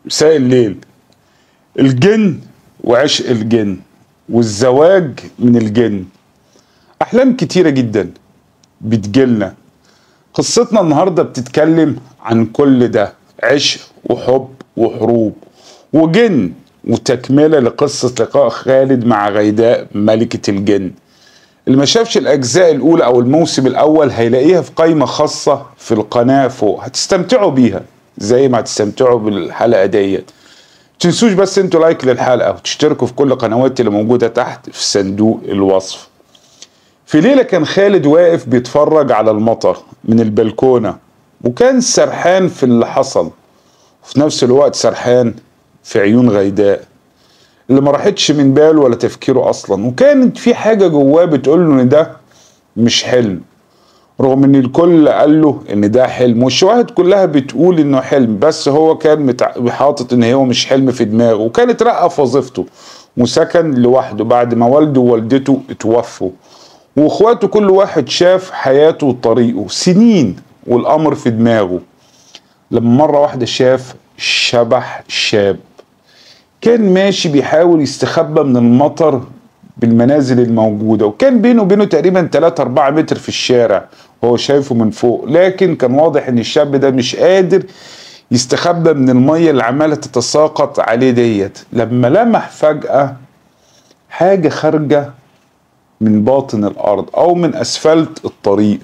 مساء الليل الجن وعشق الجن والزواج من الجن احلام كتيره جدا بتجيلنا قصتنا النهارده بتتكلم عن كل ده عشق وحب وحروب وجن وتكمله لقصه لقاء خالد مع غيداء ملكه الجن اللي ما شافش الاجزاء الاولى او الموسم الاول هيلاقيها في قائمه خاصه في القناه فوق هتستمتعوا بيها زي ما هتستمتعوا بالحلقه ديت تنسوش بس انتوا لايك للحلقه وتشتركوا في كل قنواتي اللي موجوده تحت في صندوق الوصف في ليله كان خالد واقف بيتفرج على المطر من البلكونه وكان سرحان في اللي حصل وفي نفس الوقت سرحان في عيون غيداء اللي ما راحتش من باله ولا تفكيره اصلا وكانت في حاجه جواه بتقول له ان ده مش حلم رغم ان الكل قال له ان ده حلم والشواهد كلها بتقول انه حلم بس هو كان متع... حاطط ان هو مش حلم في دماغه وكانت رقه في وظيفته وسكن لوحده بعد ما والده ووالدته اتوفوا واخواته كل واحد شاف حياته وطريقه سنين والامر في دماغه لما مره واحده شاف شبح شاب كان ماشي بيحاول يستخبى من المطر بالمنازل الموجودة وكان بينه وبينه تقريبا 3 4 متر في الشارع وهو شايفه من فوق لكن كان واضح ان الشاب ده مش قادر يستخبى من المية اللي عمالة تتساقط عليه ديت لما لمح فجأة حاجة خارجة من باطن الأرض أو من أسفلت الطريق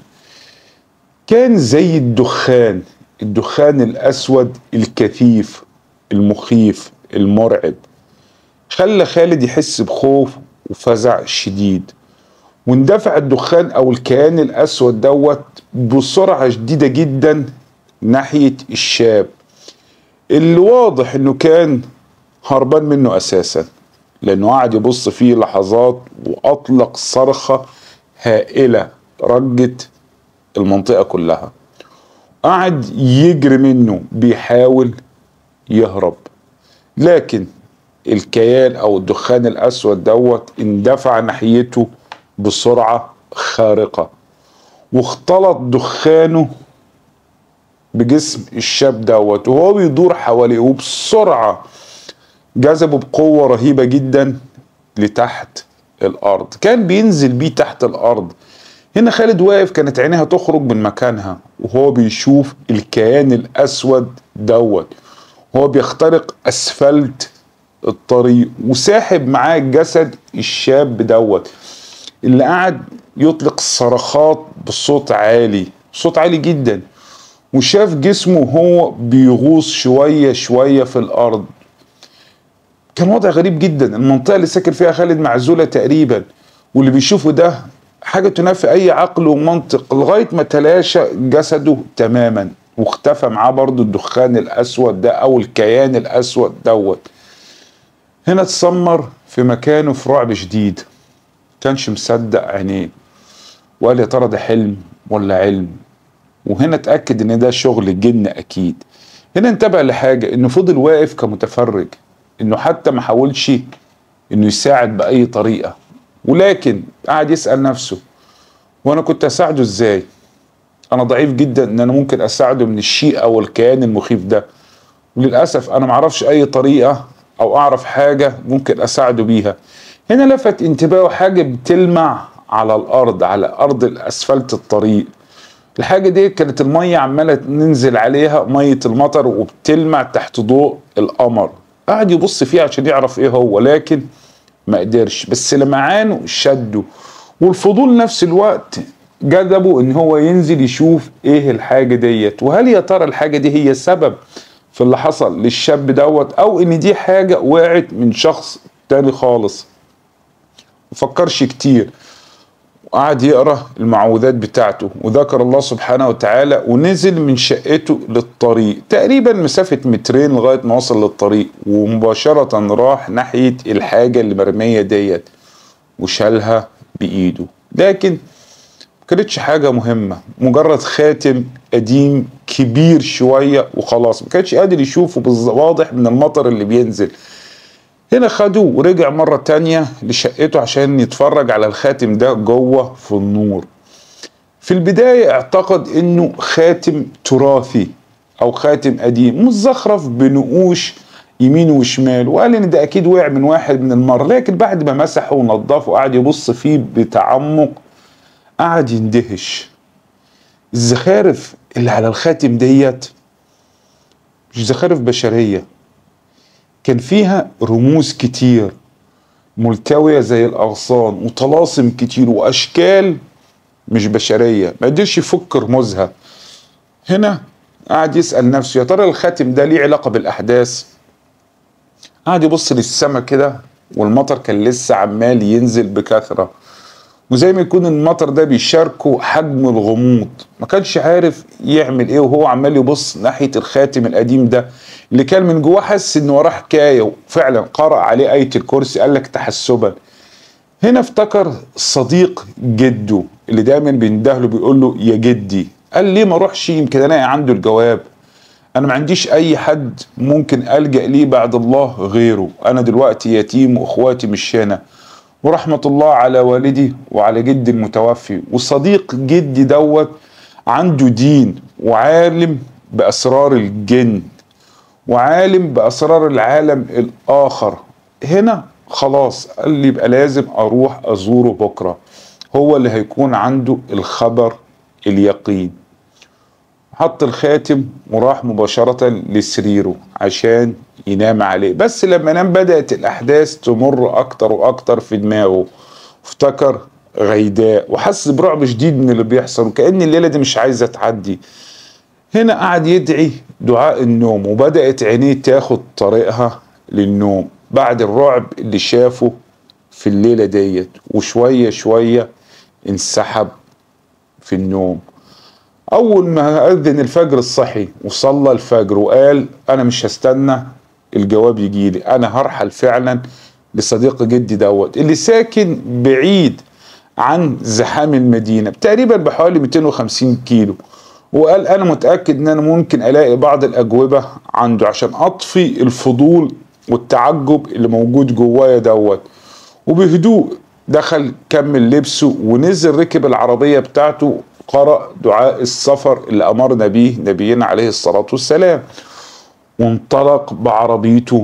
كان زي الدخان الدخان الأسود الكثيف المخيف المرعب خلى خالد يحس بخوف وفزع شديد واندفع الدخان او الكيان الاسود دوت بسرعه شديده جدا ناحيه الشاب اللي واضح انه كان هربان منه اساسا لانه قعد يبص فيه لحظات واطلق صرخه هائله رجت المنطقه كلها قعد يجري منه بيحاول يهرب لكن الكيان او الدخان الاسود دوت اندفع ناحيته بسرعه خارقه واختلط دخانه بجسم الشاب دوت وهو بيدور حواليه وبسرعه جذبه بقوه رهيبه جدا لتحت الارض كان بينزل بيه تحت الارض هنا خالد واقف كانت عينيها تخرج من مكانها وهو بيشوف الكيان الاسود دوت وهو بيخترق اسفلت الطريق وساحب معاه جسد الشاب دوت اللي قعد يطلق صرخات بصوت عالي صوت عالي جدا وشاف جسمه وهو بيغوص شوية شوية في الأرض كان وضع غريب جدا المنطقة اللي ساكن فيها خالد معزولة تقريبا واللي بيشوفه ده حاجة تنافي أي عقل ومنطق لغاية ما تلاشى جسده تماما واختفى معاه برضو الدخان الأسود ده أو الكيان الأسود دوت هنا اتسمر في مكانه في رعب شديد كانش مصدق عينيه وقال يا ترى ده حلم ولا علم وهنا اتاكد ان ده شغل جن اكيد هنا انتبه لحاجه انه فضل واقف كمتفرج انه حتى ما حاولش انه يساعد باي طريقه ولكن قعد يسال نفسه وانا كنت اساعده ازاي انا ضعيف جدا ان انا ممكن اساعده من الشيء او الكيان المخيف ده وللاسف انا معرفش اي طريقه او اعرف حاجه ممكن اساعده بيها هنا لفت انتباهه حاجه بتلمع على الارض على ارض الاسفلت الطريق الحاجه دي كانت الميه عماله ننزل عليها ميه المطر وبتلمع تحت ضوء القمر قعد يبص فيها عشان يعرف ايه هو لكن ما قدرش بس لمعانه شده والفضول نفس الوقت جذبه ان هو ينزل يشوف ايه الحاجه ديت وهل يا ترى الحاجه دي هي السبب في اللي حصل للشاب دوت او ان دي حاجه وقعت من شخص تاني خالص مفكرش كتير وقعد يقرا المعوذات بتاعته وذكر الله سبحانه وتعالى ونزل من شقته للطريق تقريبا مسافة مترين لغاية ما وصل للطريق ومباشرة راح ناحية الحاجة اللي مرمية ديت وشالها بإيده لكن كانتش حاجة مهمة مجرد خاتم قديم كبير شوية وخلاص ما كانش قادر يشوفه واضح من المطر اللي بينزل هنا خدوه ورجع مرة تانية لشقته عشان يتفرج على الخاتم ده جوه في النور في البداية اعتقد انه خاتم تراثي او خاتم قديم مزخرف بنقوش يمين وشمال وقال ان ده اكيد وقع من واحد من المره لكن بعد ما مسحه ونضفه وقعد يبص فيه بتعمق قعد يندهش الزخارف اللي على الخاتم ديت مش زخارف بشريه كان فيها رموز كتير ملتوية زي الأغصان وطلاسم كتير وأشكال مش بشرية ما قدرش يفك رموزها هنا قعد يسأل نفسه يا ترى الخاتم ده ليه علاقة بالأحداث قعد يبص للسما كده والمطر كان لسه عمال ينزل بكثرة وزي ما يكون المطر ده بيشاركه حجم الغموض ما كانش عارف يعمل ايه وهو عمال يبص ناحية الخاتم القديم ده اللي كان من جواه حس ان وراه حكاية وفعلا قرأ عليه آية الكرسي قال لك تحسبا هنا افتكر صديق جده اللي دايما بيندهله بيقول له يا جدي قال ليه ما اروحش يمكن الاقي عنده الجواب انا ما عنديش اي حد ممكن الجا ليه بعد الله غيره انا دلوقتي يتيم واخواتي مش هنا ورحمة الله على والدي وعلى جدي المتوفي وصديق جدي دوت عنده دين وعالم بأسرار الجن وعالم بأسرار العالم الآخر هنا خلاص قال لي يبقى لازم أروح أزوره بكرة هو اللي هيكون عنده الخبر اليقين حط الخاتم وراح مباشرة لسريره عشان ينام عليه بس لما نام بدأت الأحداث تمر أكتر وأكتر في دماغه افتكر غيداء وحس برعب شديد من اللي بيحصل وكأن الليلة دي مش عايزة تعدي هنا قعد يدعي دعاء النوم وبدأت عينيه تاخد طريقها للنوم بعد الرعب اللي شافه في الليلة ديت وشوية شوية انسحب في النوم اول ما اذن الفجر الصحي وصلى الفجر وقال انا مش هستنى الجواب يجي لي انا هرحل فعلا لصديق جدي دوت اللي ساكن بعيد عن زحام المدينة تقريبا بحوالي 250 كيلو وقال انا متأكد ان انا ممكن الاقي بعض الاجوبة عنده عشان اطفي الفضول والتعجب اللي موجود جوايا دوت وبهدوء دخل كمل لبسه ونزل ركب العربية بتاعته قرأ دعاء السفر اللي أمرنا به نبينا عليه الصلاة والسلام وانطلق بعربيته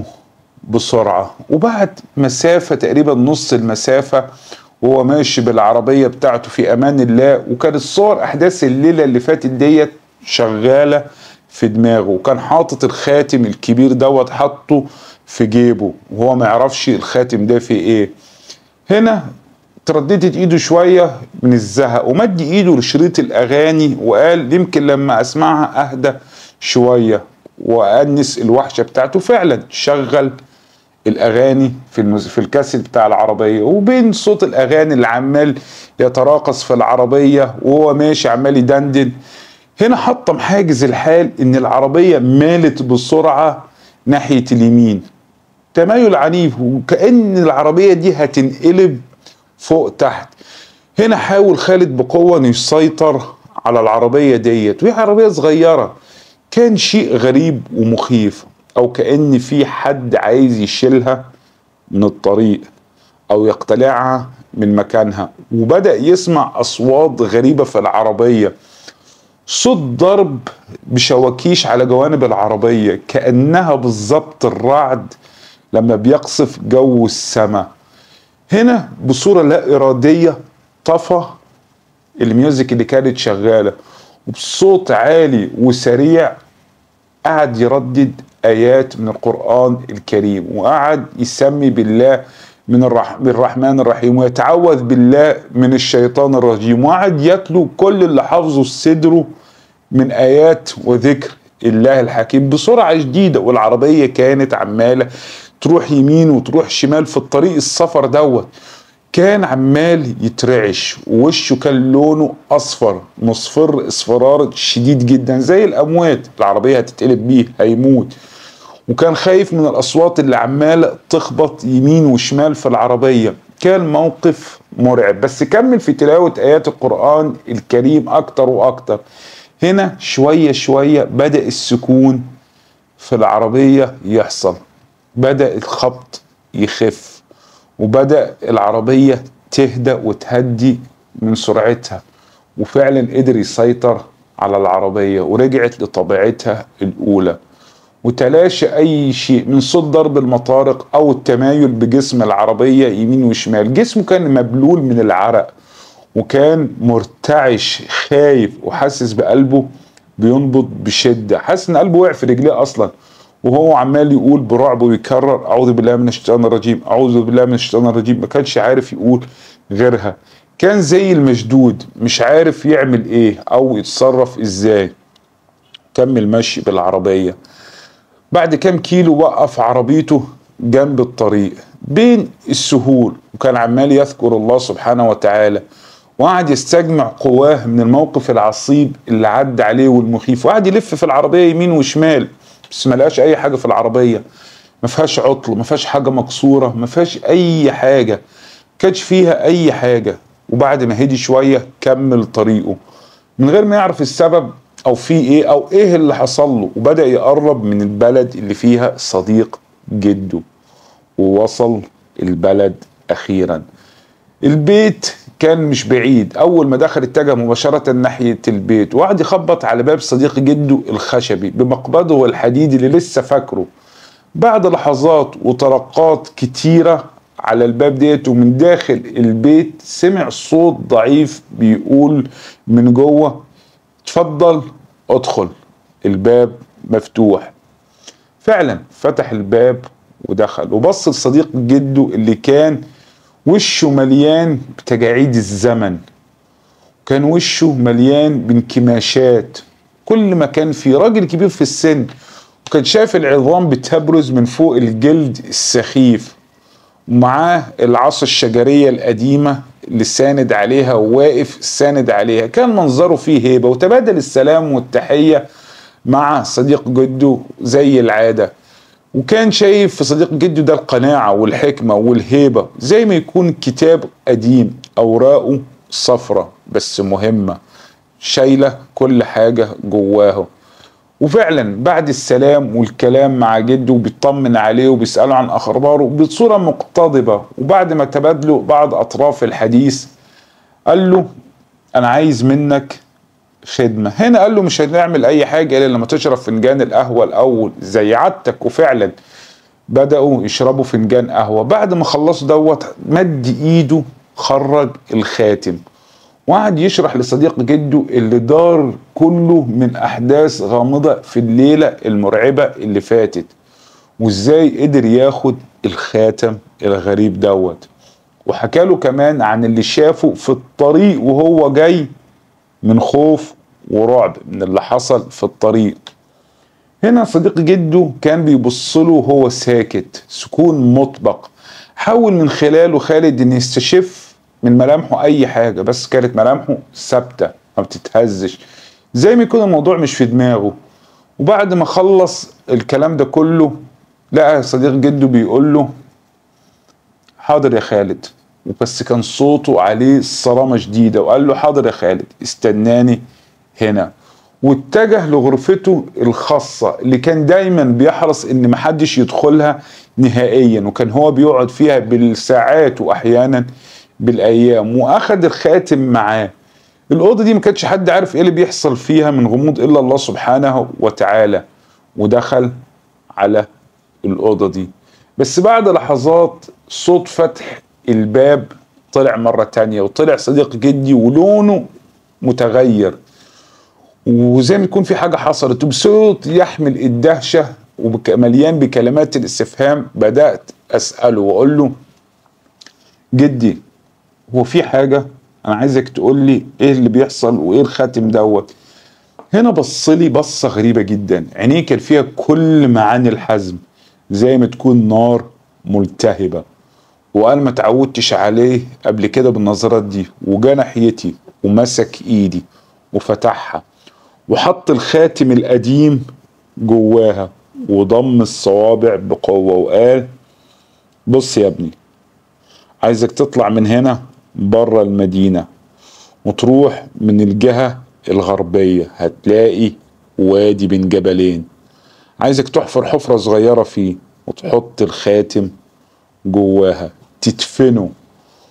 بسرعة وبعد مسافة تقريبا نص المسافة وهو ماشي بالعربية بتاعته في أمان الله وكانت صور أحداث الليلة اللي فاتت ديت شغالة في دماغه وكان حاطط الخاتم الكبير دوت حاطه في جيبه وهو ما يعرفش الخاتم ده فيه ايه هنا ترددت ايده شوية من الزهق ومد ايده لشريط الاغاني وقال يمكن لما اسمعها اهدى شوية وانس الوحشة بتاعته فعلا شغل الاغاني في المز... في الكاسيت بتاع العربية وبين صوت الاغاني اللي عمال يتراقص في العربية وهو ماشي عمال يدندن هنا حطم حاجز الحال ان العربية مالت بسرعة ناحية اليمين تمايل عنيف وكأن العربية دي هتنقلب فوق تحت هنا حاول خالد بقوة انه يسيطر على العربية ديت وهي عربية صغيرة كان شيء غريب ومخيف او كأن في حد عايز يشيلها من الطريق او يقتلعها من مكانها وبدأ يسمع اصوات غريبة في العربية صوت ضرب بشواكيش على جوانب العربية كأنها بالظبط الرعد لما بيقصف جو السماء هنا بصورة لا إرادية طفى الميوزك اللي كانت شغالة وبصوت عالي وسريع قعد يردد آيات من القرآن الكريم وقعد يسمي بالله من الرح... بالرحمن الرحيم ويتعوذ بالله من الشيطان الرجيم وقعد يتلو كل اللي حافظه صدره من آيات وذكر الله الحكيم بسرعة شديدة والعربية كانت عمالة تروح يمين وتروح شمال في الطريق السفر دوت كان عمال يترعش ووشه كان لونه اصفر مصفر اصفرار شديد جدا زي الاموات العربيه هتتقلب بيه هيموت وكان خايف من الاصوات اللي عماله تخبط يمين وشمال في العربيه كان موقف مرعب بس كمل في تلاوه ايات القران الكريم اكتر واكتر هنا شويه شويه بدا السكون في العربيه يحصل بدا الخبط يخف وبدا العربيه تهدى وتهدي من سرعتها وفعلا قدر يسيطر على العربيه ورجعت لطبيعتها الاولى وتلاشى اي شيء من صوت ضرب المطارق او التمايل بجسم العربيه يمين وشمال جسمه كان مبلول من العرق وكان مرتعش خايف وحاسس بقلبه بينبض بشده حاسس ان قلبه وقع في رجليه اصلا وهو عمال يقول برعب ويكرر اعوذ بالله من الشيطان الرجيم اعوذ بالله من الشيطان الرجيم ما كانش عارف يقول غيرها كان زي المشدود مش عارف يعمل ايه او يتصرف ازاي كمل مشي بالعربيه بعد كام كيلو وقف عربيته جنب الطريق بين السهول وكان عمال يذكر الله سبحانه وتعالى وقعد يستجمع قواه من الموقف العصيب اللي عدى عليه والمخيف وقعد يلف في العربيه يمين وشمال بس ما لقاش اي حاجه في العربيه ما فيهاش عطل ما فيهاش حاجه مكسوره ما فيهاش اي حاجه كانش فيها اي حاجه وبعد ما هدي شويه كمل طريقه من غير ما يعرف السبب او في ايه او ايه اللي حصل له وبدا يقرب من البلد اللي فيها صديق جده ووصل البلد اخيرا البيت كان مش بعيد اول ما دخل اتجه مباشره ناحيه البيت وقعد يخبط على باب صديق جده الخشبي بمقبضه الحديدي اللي لسه فاكره بعد لحظات وطرقات كتيره على الباب ديت ومن داخل البيت سمع صوت ضعيف بيقول من جوه اتفضل ادخل الباب مفتوح فعلا فتح الباب ودخل وبص لصديق جده اللي كان وشه مليان بتجاعيد الزمن كان وشه مليان بانكماشات كل ما كان في راجل كبير في السن وكان شايف العظام بتبرز من فوق الجلد السخيف ومعاه العصا الشجرية القديمة اللي ساند عليها وواقف ساند عليها كان منظره فيه هيبة وتبادل السلام والتحية مع صديق جده زي العادة وكان شايف في صديق جده ده القناعة والحكمة والهيبة زي ما يكون كتاب قديم أوراقه صفرة بس مهمة شايلة كل حاجة جواه وفعلا بعد السلام والكلام مع جده وبيطمن عليه وبيسأله عن أخباره بصورة مقتضبة وبعد ما تبادلوا بعض أطراف الحديث قال له أنا عايز منك خدمة هنا قال له مش هنعمل أي حاجة إلا لما تشرب فنجان القهوة الأول زي عادتك وفعلا بدأوا يشربوا فنجان قهوة بعد ما خلصوا دوت مد إيده خرج الخاتم وقعد يشرح لصديق جده اللي دار كله من احداث غامضه في الليله المرعبه اللي فاتت وازاي قدر ياخد الخاتم الغريب دوت وحكى له كمان عن اللي شافه في الطريق وهو جاي من خوف ورعب من اللي حصل في الطريق هنا صديق جده كان بيبص له وهو ساكت سكون مطبق حاول من خلاله خالد ان يستشف من ملامحه اي حاجه بس كانت ملامحه ثابته ما بتتهزش زي ما يكون الموضوع مش في دماغه وبعد ما خلص الكلام ده كله لقى صديق جده بيقول له حاضر يا خالد وبس كان صوته عليه صرامة شديدة وقال له حاضر يا خالد استناني هنا واتجه لغرفته الخاصة اللي كان دايما بيحرص ان محدش يدخلها نهائيا وكان هو بيقعد فيها بالساعات واحيانا بالايام واخد الخاتم معاه الاوضه دي ما كانش حد عارف ايه اللي بيحصل فيها من غموض الا الله سبحانه وتعالى ودخل على الاوضه دي بس بعد لحظات صوت فتح الباب طلع مرة تانية وطلع صديق جدي ولونه متغير وزي ما يكون في حاجة حصلت وبصوت يحمل الدهشة ومليان بكلمات الاستفهام بدأت أسأله وأقول له جدي هو في حاجة أنا عايزك تقول لي إيه اللي بيحصل وإيه الخاتم دوت هنا بص لي بصة غريبة جدا عينيه كان فيها كل معاني الحزم زي ما تكون نار ملتهبة وأنا ما تعودتش عليه قبل كده بالنظرات دي وجا ناحيتي ومسك إيدي وفتحها وحط الخاتم القديم جواها وضم الصوابع بقوة وقال بص يا ابني عايزك تطلع من هنا بره المدينة وتروح من الجهة الغربية هتلاقي وادي بين جبلين عايزك تحفر حفرة صغيرة فيه وتحط الخاتم جواها تدفنه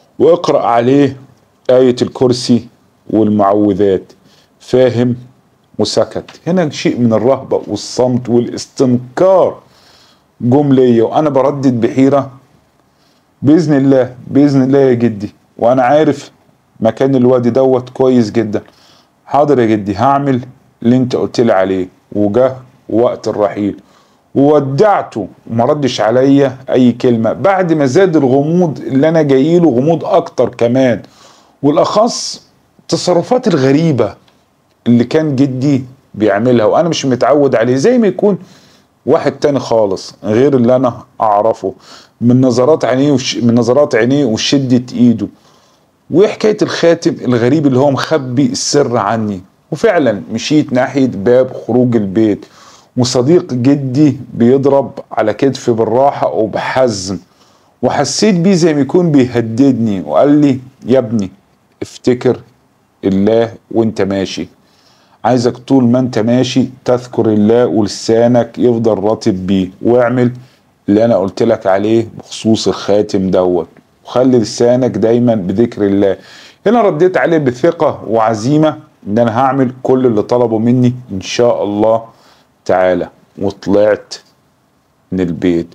واقرأ عليه آية الكرسي والمعوذات فاهم وسكت هنا شيء من الرهبة والصمت والاستنكار جم ليا وانا بردد بحيرة بإذن الله بإذن الله يا جدي وانا عارف مكان الوادي دوت كويس جدا حاضر يا جدي هعمل اللي انت قلت لي عليه وجه وقت الرحيل وودعته وما ردش عليا اي كلمه بعد ما زاد الغموض اللي انا جاي له غموض اكتر كمان والاخص التصرفات الغريبه اللي كان جدي بيعملها وانا مش متعود عليه زي ما يكون واحد تاني خالص غير اللي انا اعرفه من نظرات عينيه وش من نظرات عينيه وشده ايده وايه حكايه الخاتم الغريب اللي هو مخبي السر عني وفعلا مشيت ناحيه باب خروج البيت وصديق جدي بيضرب على كتفي بالراحه وبحزم وحسيت بيه زي ما يكون بيهددني وقال لي يا ابني افتكر الله وانت ماشي عايزك طول ما انت ماشي تذكر الله ولسانك يفضل راتب بيه واعمل اللي انا قلت لك عليه بخصوص الخاتم دوت وخلي لسانك دايما بذكر الله هنا رديت عليه بثقة وعزيمة ان انا هعمل كل اللي طلبه مني ان شاء الله تعالى وطلعت من البيت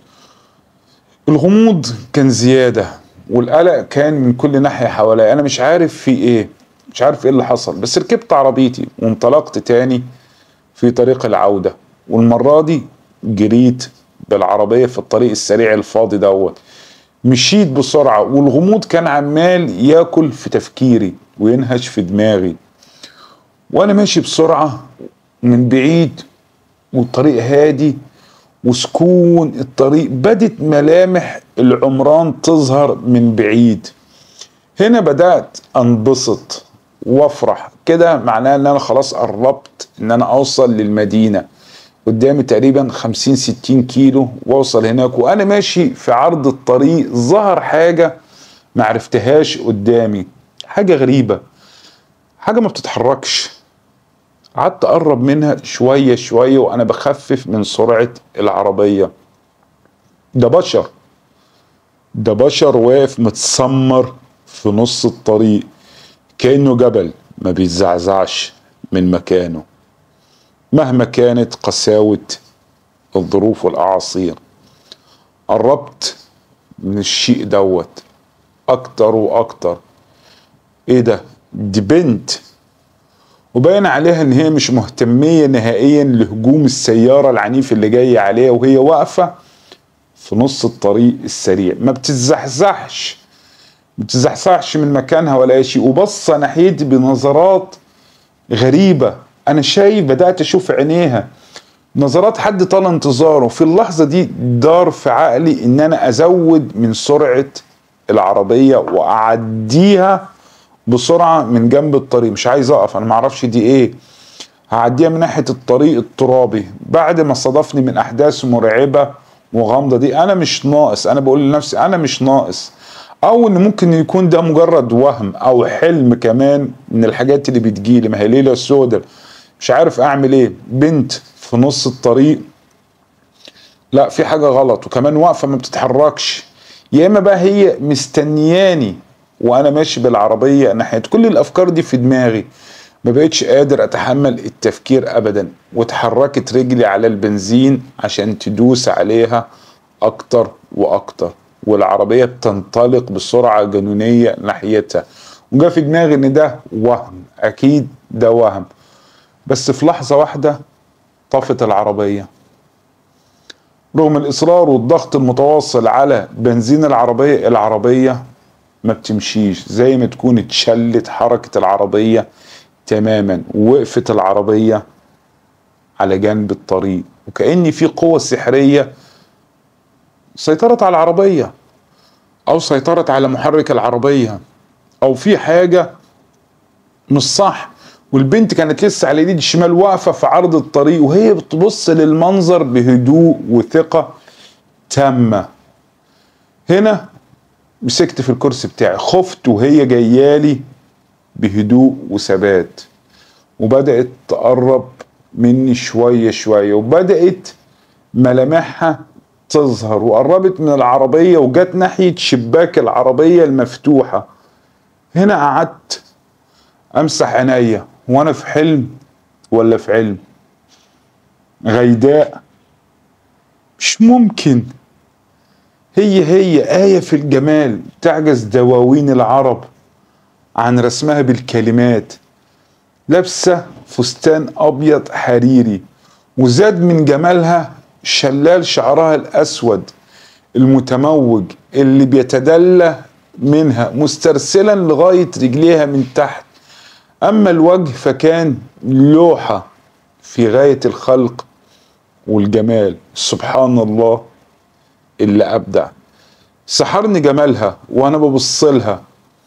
الغموض كان زيادة والقلق كان من كل ناحية حواليا انا مش عارف في ايه مش عارف ايه اللي حصل بس ركبت عربيتي وانطلقت تاني في طريق العودة والمرة دي جريت بالعربية في الطريق السريع الفاضي دوت مشيت بسرعة والغموض كان عمال ياكل في تفكيري وينهش في دماغي وانا ماشي بسرعة من بعيد والطريق هادي وسكون الطريق بدت ملامح العمران تظهر من بعيد هنا بدأت انبسط وافرح كده معناه ان انا خلاص قربت ان انا اوصل للمدينة قدامي تقريبا 50 60 كيلو واوصل هناك وانا ماشي في عرض الطريق ظهر حاجة معرفتهاش قدامي حاجة غريبة حاجة ما بتتحركش قعدت اقرب منها شوية شوية وانا بخفف من سرعة العربية ده بشر ده بشر واقف متسمر في نص الطريق كأنه جبل ما بيتزعزعش من مكانه مهما كانت قساوة الظروف والأعاصير قربت من الشيء دوت أكتر وأكتر إيه ده دي بنت وباين عليها إن هي مش مهتمية نهائيا لهجوم السيارة العنيف اللي جاي عليها وهي واقفة في نص الطريق السريع ما بتتزحزحش ما بتتزحزحش من مكانها ولا أي شيء وبصة ناحيتي بنظرات غريبة انا شايف بدات اشوف عينيها نظرات حد طال انتظاره في اللحظه دي دار في عقلي ان انا ازود من سرعه العربيه واعديها بسرعه من جنب الطريق مش عايز اقف انا معرفش دي ايه هعديها من ناحيه الطريق الترابي بعد ما صادفني من احداث مرعبه وغامضه دي انا مش ناقص انا بقول لنفسي انا مش ناقص او ان ممكن يكون ده مجرد وهم او حلم كمان من الحاجات اللي بتجيلي ما هي ليله سودة مش عارف اعمل ايه بنت في نص الطريق لا في حاجه غلط وكمان واقفه ما بتتحركش يا اما بقى هي مستنياني وانا ماشي بالعربيه ناحيه كل الافكار دي في دماغي ما بقتش قادر اتحمل التفكير ابدا واتحركت رجلي على البنزين عشان تدوس عليها اكتر واكتر والعربيه بتنطلق بسرعه جنونيه ناحيتها وجا في دماغي ان ده وهم اكيد ده وهم بس في لحظه واحده طفت العربيه رغم الاصرار والضغط المتواصل على بنزين العربيه العربيه ما بتمشيش زي ما تكون اتشلت حركه العربيه تماما وقفت العربيه على جنب الطريق وكأن في قوة سحرية سيطرت على العربية أو سيطرت على محرك العربية أو في حاجة مش صح والبنت كانت لسه على ايد الشمال واقفة في عرض الطريق وهي بتبص للمنظر بهدوء وثقة تامة هنا مسكت في الكرسي بتاعي خفت وهي جايالي بهدوء وثبات وبدأت تقرب مني شوية شوية وبدأت ملامحها تظهر وقربت من العربية وجت ناحية شباك العربية المفتوحة هنا قعدت امسح عينيا وانا في حلم ولا في علم غيداء مش ممكن هي هي آية في الجمال تعجز دواوين العرب عن رسمها بالكلمات لابسة فستان أبيض حريري وزاد من جمالها شلال شعرها الأسود المتموج اللي بيتدلى منها مسترسلا لغاية رجليها من تحت أما الوجه فكان لوحة في غاية الخلق والجمال سبحان الله اللي أبدع سحرني جمالها وأنا ببص لها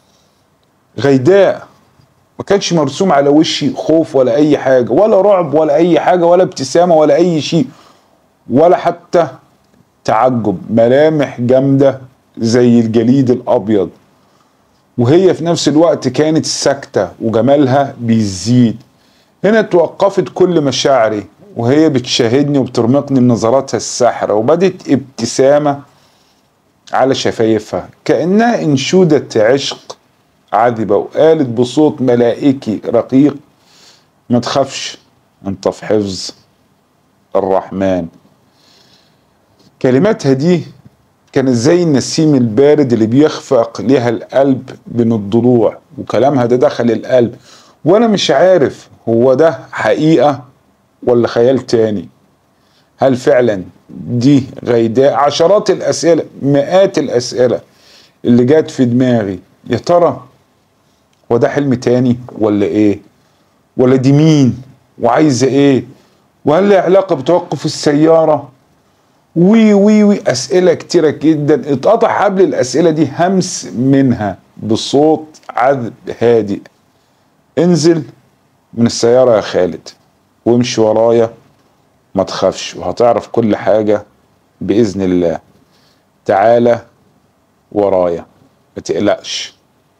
غيداء ما كانش مرسوم على وشي خوف ولا أي حاجة ولا رعب ولا أي حاجة ولا ابتسامة ولا أي شيء ولا حتى تعجب ملامح جامدة زي الجليد الأبيض وهي في نفس الوقت كانت ساكتة وجمالها بيزيد هنا توقفت كل مشاعري وهي بتشاهدني وبترمقني بنظراتها الساحرة وبدت ابتسامة على شفايفها كأنها انشودة عشق عذبة وقالت بصوت ملائكي رقيق ما تخافش انت في حفظ الرحمن كلماتها دي كانت زي النسيم البارد اللي بيخفق ليها القلب بين الضلوع وكلامها ده دخل القلب وانا مش عارف هو ده حقيقة ولا خيال تاني هل فعلا دي غيداء عشرات الاسئلة مئات الاسئلة اللي جات في دماغي يا ترى هو ده حلم تاني ولا ايه ولا دي مين وعايزة ايه وهل لها علاقة بتوقف السيارة وي وي وي اسئله كتيره جدا اتقطع حبل الاسئله دي همس منها بصوت عذب هادئ انزل من السياره يا خالد وامشي ورايا ما تخافش وهتعرف كل حاجه باذن الله تعالى ورايا ما تقلقش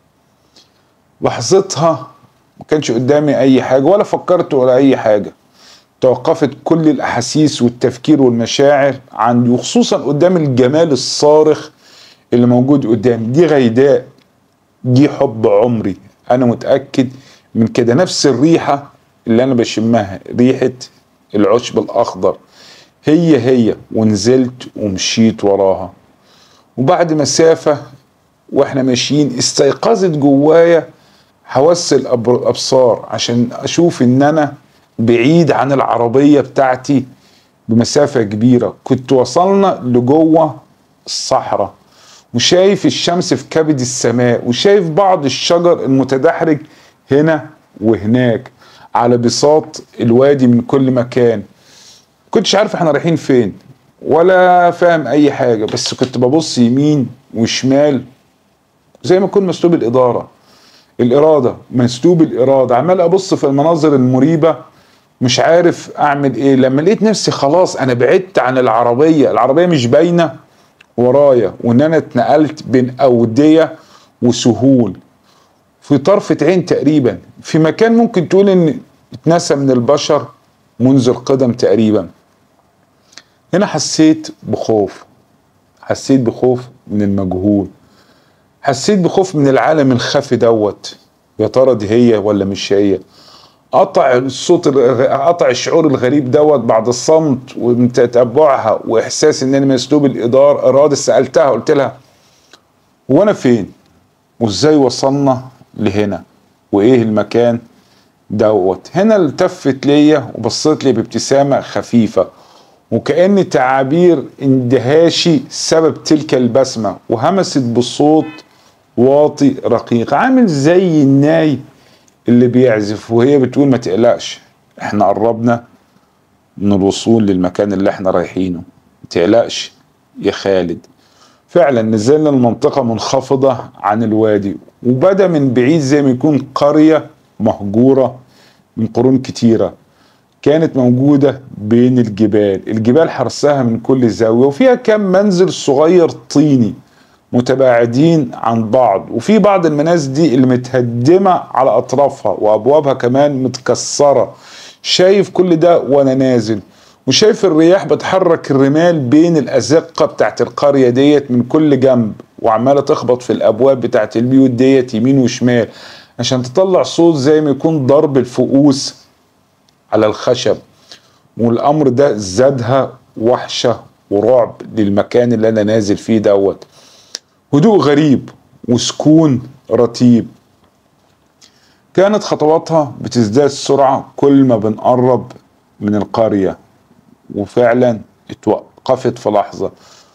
لحظتها ما كانش قدامي اي حاجه ولا فكرت ولا اي حاجه توقفت كل الاحاسيس والتفكير والمشاعر عندي وخصوصا قدام الجمال الصارخ اللي موجود قدامي دي غيداء دي حب عمري انا متاكد من كده نفس الريحه اللي انا بشمها ريحه العشب الاخضر هي هي ونزلت ومشيت وراها وبعد مسافه واحنا ماشيين استيقظت جوايا حواس الابصار عشان اشوف ان انا بعيد عن العربية بتاعتي بمسافة كبيرة كنت وصلنا لجوه الصحراء وشايف الشمس في كبد السماء وشايف بعض الشجر المتدحرج هنا وهناك على بساط الوادي من كل مكان كنتش عارف احنا رايحين فين ولا فاهم اي حاجة بس كنت ببص يمين وشمال زي ما كنت مسلوب الإدارة الإرادة مسلوب الإرادة عمال أبص في المناظر المريبة مش عارف اعمل ايه لما لقيت نفسي خلاص انا بعدت عن العربية العربية مش باينة ورايا وان انا اتنقلت بين اودية وسهول في طرفة عين تقريبا في مكان ممكن تقول ان اتنسى من البشر منذ القدم تقريبا هنا حسيت بخوف حسيت بخوف من المجهول حسيت بخوف من العالم الخفي دوت يا ترى دي هي ولا مش هي قطع الصوت قطع الشعور الغريب دوت بعد الصمت وتتبعها واحساس ان انا مسلوب الاداره اراده سالتها قلت لها هو انا فين وازاي وصلنا لهنا وايه المكان دوت هنا التفت ليا وبصت لي بابتسامه خفيفه وكأن تعابير اندهاشي سبب تلك البسمة وهمست بصوت واطي رقيق عامل زي الناي اللي بيعزف وهي بتقول ما تقلقش احنا قربنا من الوصول للمكان اللي احنا رايحينه ما تقلقش يا خالد فعلا نزلنا المنطقة منخفضة عن الوادي وبدا من بعيد زي ما يكون قرية مهجورة من قرون كتيرة كانت موجودة بين الجبال الجبال حرسها من كل زاوية وفيها كم منزل صغير طيني متباعدين عن بعض وفي بعض المنازل دي اللي متهدمة على أطرافها وأبوابها كمان متكسرة شايف كل ده وأنا نازل وشايف الرياح بتحرك الرمال بين الأزقة بتاعت القرية ديت من كل جنب وعمالة تخبط في الأبواب بتاعت البيوت ديت يمين وشمال عشان تطلع صوت زي ما يكون ضرب الفؤوس على الخشب والامر ده زادها وحشه ورعب للمكان اللي انا نازل فيه دوت هدوء غريب وسكون رتيب كانت خطواتها بتزداد سرعة كل ما بنقرب من القرية وفعلا اتوقفت في لحظة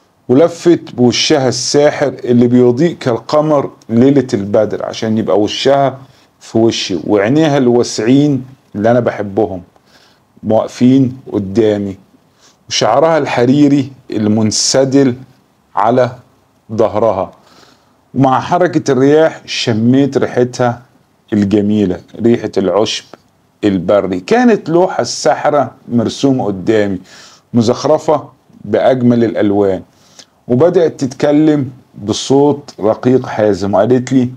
ولفت بوشها الساحر اللي بيضيء كالقمر ليلة البدر عشان يبقى وشها في وشي وعينيها الواسعين اللي أنا بحبهم واقفين قدامي وشعرها الحريري المنسدل على ظهرها ومع حركة الرياح شميت ريحتها الجميلة ريحة العشب البري كانت لوحة السحرة مرسومة قدامي مزخرفة بأجمل الألوان وبدأت تتكلم بصوت رقيق حازم وقالت لي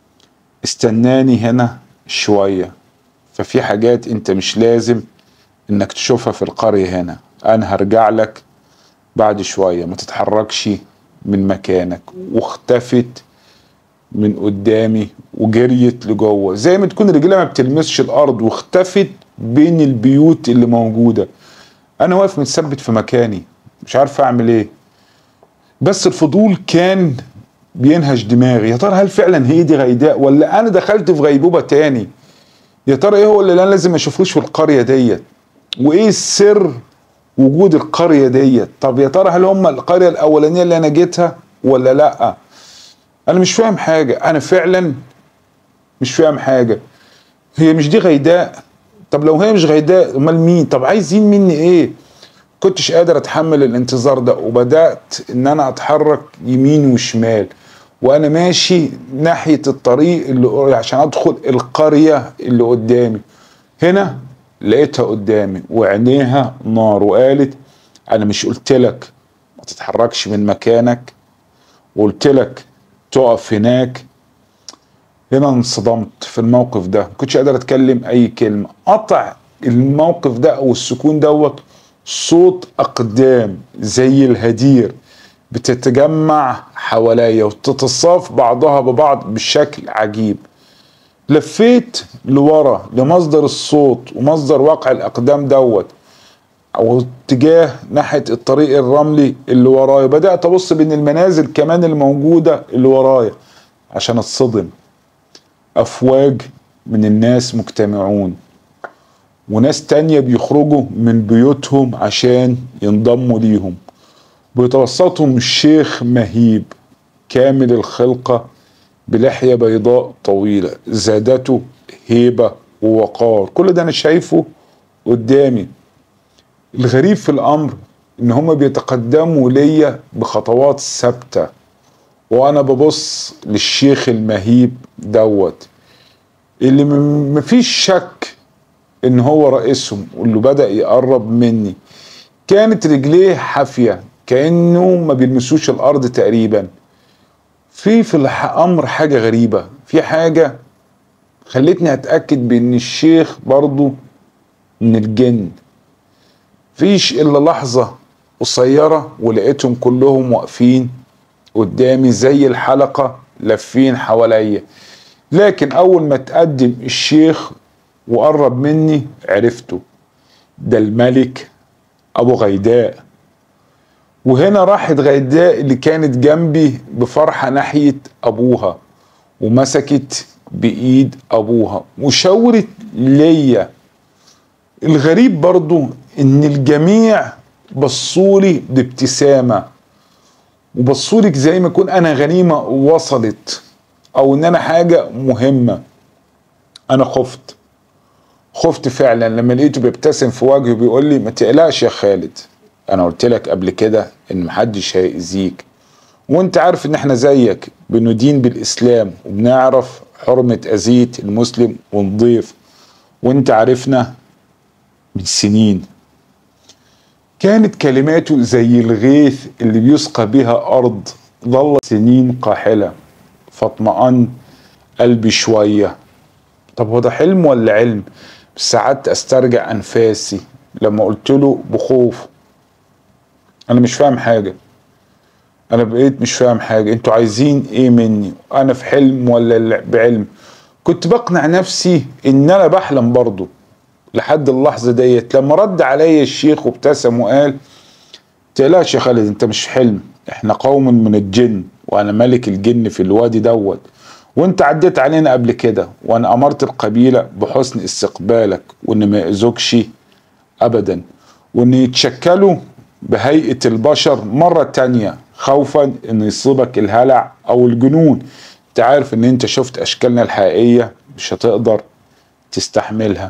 استناني هنا شوية ففي حاجات انت مش لازم انك تشوفها في القرية هنا انا هرجع لك بعد شوية ما تتحركش من مكانك واختفت من قدامي وجريت لجوه زي ما تكون رجلها ما بتلمسش الارض واختفت بين البيوت اللي موجوده انا واقف متثبت في مكاني مش عارف اعمل ايه بس الفضول كان بينهش دماغي يا ترى هل فعلا هي دي غيداء ولا انا دخلت في غيبوبه تاني يا ترى ايه هو اللي انا لازم اشوفوش في القريه ديت وايه السر وجود القريه ديت طب يا ترى هل هم القريه الاولانيه اللي انا جيتها ولا لا انا مش فاهم حاجه انا فعلا مش فاهم حاجه هي مش دي غيداء طب لو هي مش غيداء امال مين طب عايزين مني ايه كنتش قادر اتحمل الانتظار ده وبدات ان انا اتحرك يمين وشمال وانا ماشي ناحيه الطريق اللي عشان ادخل القريه اللي قدامي هنا لقيتها قدامي وعينيها نار وقالت انا مش قلت لك ما تتحركش من مكانك وقلت لك تقف هناك هنا انصدمت في الموقف ده ما كنتش قادر اتكلم اي كلمه قطع الموقف ده او السكون دوت صوت اقدام زي الهدير بتتجمع حواليا وتتصاف بعضها ببعض بشكل عجيب لفيت لورا لمصدر الصوت ومصدر واقع الاقدام دوت او اتجاه ناحيه الطريق الرملي اللي ورايا بدات ابص بين المنازل كمان الموجوده اللي ورايا عشان اتصدم افواج من الناس مجتمعون وناس تانية بيخرجوا من بيوتهم عشان ينضموا ليهم بيتوسطهم الشيخ مهيب كامل الخلقة بلحية بيضاء طويلة زادته هيبة ووقار كل ده أنا شايفه قدامي الغريب في الأمر إن هما بيتقدموا ليا بخطوات ثابتة وأنا ببص للشيخ المهيب دوت اللي مفيش شك إن هو رئيسهم واللي بدأ يقرب مني كانت رجليه حافية كأنه ما بيلمسوش الأرض تقريبا في في الأمر حاجة غريبة في حاجة خلتني أتأكد بإن الشيخ برضو من الجن فيش إلا لحظة قصيرة ولقيتهم كلهم واقفين قدامي زي الحلقة لافين حواليا لكن أول ما تقدم الشيخ وقرب مني عرفته ده الملك أبو غيداء وهنا راحت غيداء اللي كانت جنبي بفرحة ناحية أبوها ومسكت بإيد أبوها وشاورت ليا الغريب برضو إن الجميع بصولي بابتسامة وبصولك زي ما يكون أنا غنيمة وصلت أو إن أنا حاجة مهمة أنا خفت خفت فعلا لما لقيته بيبتسم في وجهي بيقول لي ما تقلقش يا خالد انا قلت لك قبل كده ان محدش هيأذيك وانت عارف ان احنا زيك بندين بالاسلام وبنعرف حرمة اذية المسلم ونضيف وانت عارفنا من سنين كانت كلماته زي الغيث اللي بيسقى بها ارض ظل سنين قاحلة فاطمأن قلبي شوية طب هو ده حلم ولا علم بس قعدت استرجع انفاسي لما قلت له بخوف انا مش فاهم حاجه انا بقيت مش فاهم حاجه انتوا عايزين ايه مني انا في حلم ولا بعلم كنت بقنع نفسي ان انا بحلم برضه لحد اللحظه ديت لما رد عليا الشيخ وابتسم وقال تقلقش يا خالد انت مش في حلم احنا قوم من الجن وانا ملك الجن في الوادي دوت وانت عديت علينا قبل كده وانا امرت القبيله بحسن استقبالك وان ما يأذوكش ابدا وان يتشكلوا بهيئه البشر مره تانية خوفا ان يصيبك الهلع او الجنون انت عارف ان انت شفت اشكالنا الحقيقيه مش هتقدر تستحملها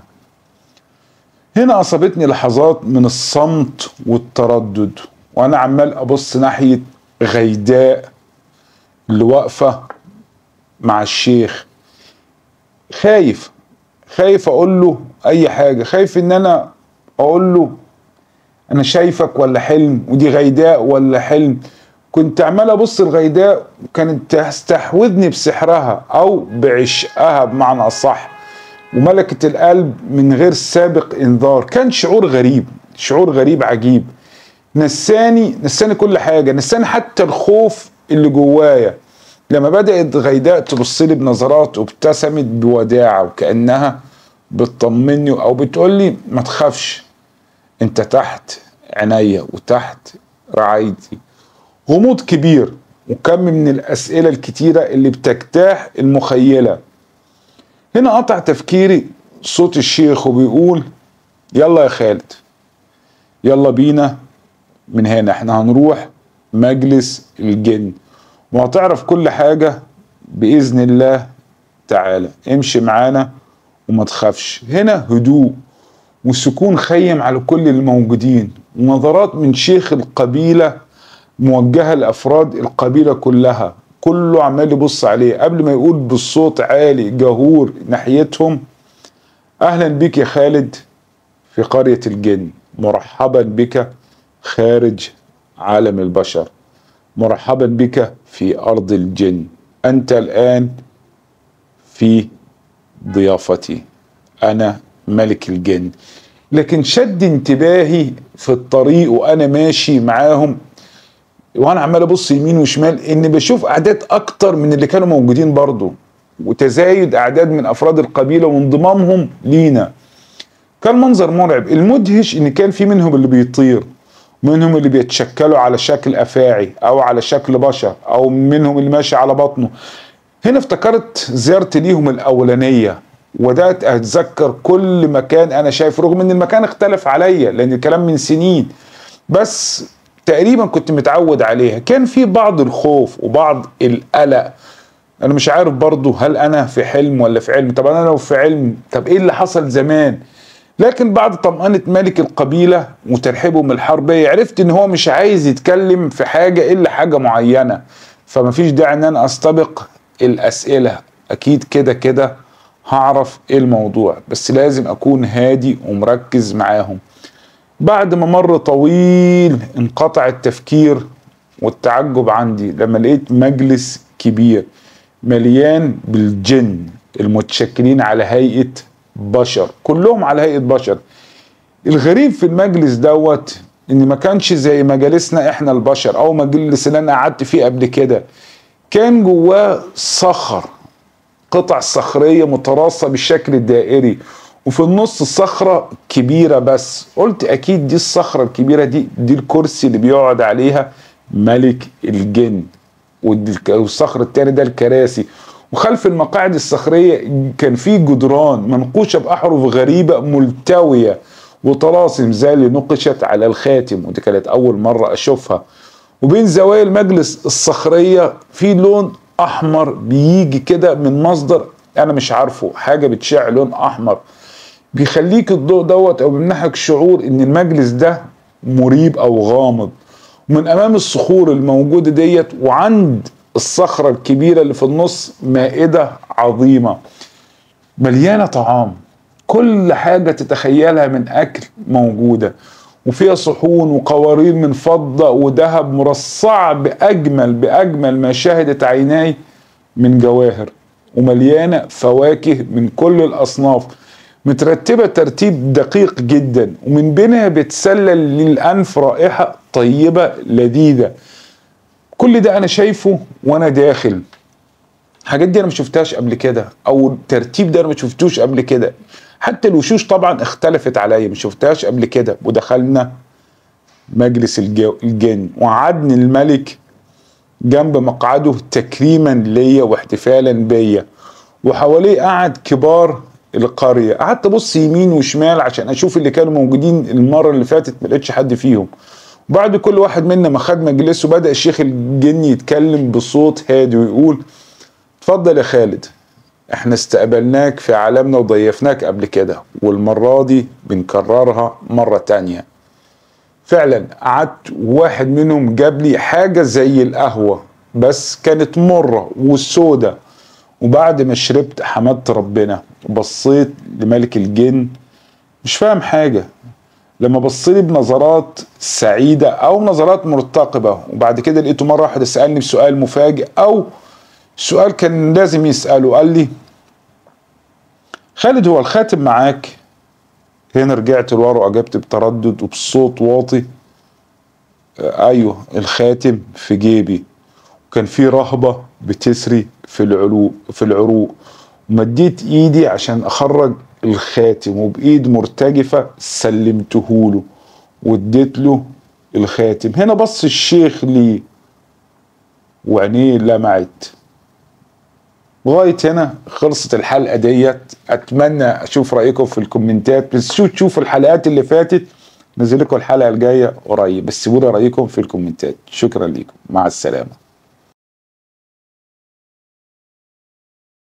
هنا اصابتني لحظات من الصمت والتردد وانا عمال ابص ناحيه غيداء اللي واقفه مع الشيخ خايف خايف اقول له اي حاجه خايف ان انا اقول له انا شايفك ولا حلم ودي غيداء ولا حلم كنت عمال ابص الغيداء كانت تستحوذني بسحرها او بعشقها بمعنى اصح وملكة القلب من غير سابق انذار كان شعور غريب شعور غريب عجيب نساني نساني كل حاجة نساني حتى الخوف اللي جوايا لما بدأت غيداء تبص لي بنظرات وابتسمت بوداعة وكأنها بتطمني أو بتقول لي ما تخافش أنت تحت عينيا وتحت رعايتي غموض كبير وكم من الأسئلة الكتيرة اللي بتجتاح المخيلة هنا قطع تفكيري صوت الشيخ وبيقول يلا يا خالد يلا بينا من هنا احنا هنروح مجلس الجن وهتعرف كل حاجة بإذن الله تعالى امشي معانا وما تخافش هنا هدوء وسكون خيم على كل الموجودين ونظرات من شيخ القبيلة موجهة لأفراد القبيلة كلها كله عمال يبص عليه قبل ما يقول بالصوت عالي جهور ناحيتهم أهلا بك يا خالد في قرية الجن مرحبا بك خارج عالم البشر مرحبا بك في أرض الجن أنت الآن في ضيافتي أنا ملك الجن لكن شد انتباهي في الطريق وأنا ماشي معاهم وانا عمال ابص يمين وشمال ان بشوف اعداد اكتر من اللي كانوا موجودين برضو وتزايد اعداد من افراد القبيله وانضمامهم لينا كان منظر مرعب المدهش ان كان في منهم اللي بيطير منهم اللي بيتشكلوا على شكل افاعي او على شكل بشر او منهم اللي ماشي على بطنه هنا افتكرت زيارتي ليهم الاولانيه وبدات اتذكر كل مكان انا شايف رغم ان المكان اختلف عليا لان الكلام من سنين بس تقريبا كنت متعود عليها كان في بعض الخوف وبعض القلق انا مش عارف برضو هل انا في حلم ولا في علم طب انا لو في علم طب ايه اللي حصل زمان لكن بعد طمأنة ملك القبيلة وترحيبه من الحربية عرفت ان هو مش عايز يتكلم في حاجة الا حاجة معينة فمفيش داعي ان انا استبق الاسئلة اكيد كده كده هعرف ايه الموضوع بس لازم اكون هادي ومركز معاهم بعد ما مر طويل انقطع التفكير والتعجب عندي لما لقيت مجلس كبير مليان بالجن المتشكلين على هيئة بشر كلهم على هيئة بشر الغريب في المجلس دوت ان ما كانش زي مجالسنا احنا البشر او مجلس اللي انا قعدت فيه قبل كده كان جواه صخر قطع صخرية متراصة بالشكل الدائري وفي النص الصخرة كبيرة بس قلت أكيد دي الصخرة الكبيرة دي دي الكرسي اللي بيقعد عليها ملك الجن والصخر التاني ده الكراسي وخلف المقاعد الصخرية كان في جدران منقوشة بأحرف غريبة ملتوية وطلاسم زي اللي نقشت على الخاتم ودي كانت أول مرة أشوفها وبين زوايا المجلس الصخرية في لون أحمر بيجي كده من مصدر أنا مش عارفه حاجة بتشع لون أحمر بيخليك الضوء دوت او بيمنحك شعور ان المجلس ده مريب او غامض ومن امام الصخور الموجوده ديت وعند الصخره الكبيره اللي في النص مائده عظيمه مليانه طعام كل حاجه تتخيلها من اكل موجوده وفيها صحون وقوارير من فضه وذهب مرصعه باجمل باجمل ما شهدت عيناي من جواهر ومليانه فواكه من كل الاصناف مترتبة ترتيب دقيق جدا ومن بينها بتسلل للأنف رائحة طيبة لذيذة كل ده أنا شايفه وأنا داخل الحاجات دي أنا ما شفتهاش قبل كده أو الترتيب ده أنا ما شفتوش قبل كده حتى الوشوش طبعا اختلفت عليا ما شفتهاش قبل كده ودخلنا مجلس الجو الجن وقعدني الملك جنب مقعده تكريما ليا واحتفالا بيا وحواليه قعد كبار القرية قعدت ابص يمين وشمال عشان اشوف اللي كانوا موجودين المرة اللي فاتت ما لقيتش حد فيهم بعد كل واحد منا ما خد مجلسه بدأ الشيخ الجني يتكلم بصوت هادي ويقول اتفضل يا خالد احنا استقبلناك في عالمنا وضيفناك قبل كده والمرة دي بنكررها مرة تانية فعلا قعدت واحد منهم جاب لي حاجة زي القهوة بس كانت مرة وسودة وبعد ما شربت حمدت ربنا بصيت لملك الجن مش فاهم حاجة لما بصلي بنظرات سعيدة أو نظرات مرتقبة وبعد كده لقيته مرة واحدة سألني بسؤال مفاجئ أو سؤال كان لازم يسأله قال لي خالد هو الخاتم معاك هنا رجعت لورا وأجبت بتردد وبصوت واطي آه، أيوه الخاتم في جيبي وكان في رهبة بتسري في العروق في العروق ومديت ايدي عشان اخرج الخاتم وبايد مرتجفة سلمته له واديت له الخاتم هنا بص الشيخ لي وعينيه لمعت لغاية هنا خلصت الحلقة ديت أتمنى أشوف رأيكم في الكومنتات بس شو تشوفوا الحلقات اللي فاتت نزل لكم الحلقة الجاية قريب بس سيبوا لي رأيكم في الكومنتات شكرا لكم مع السلامة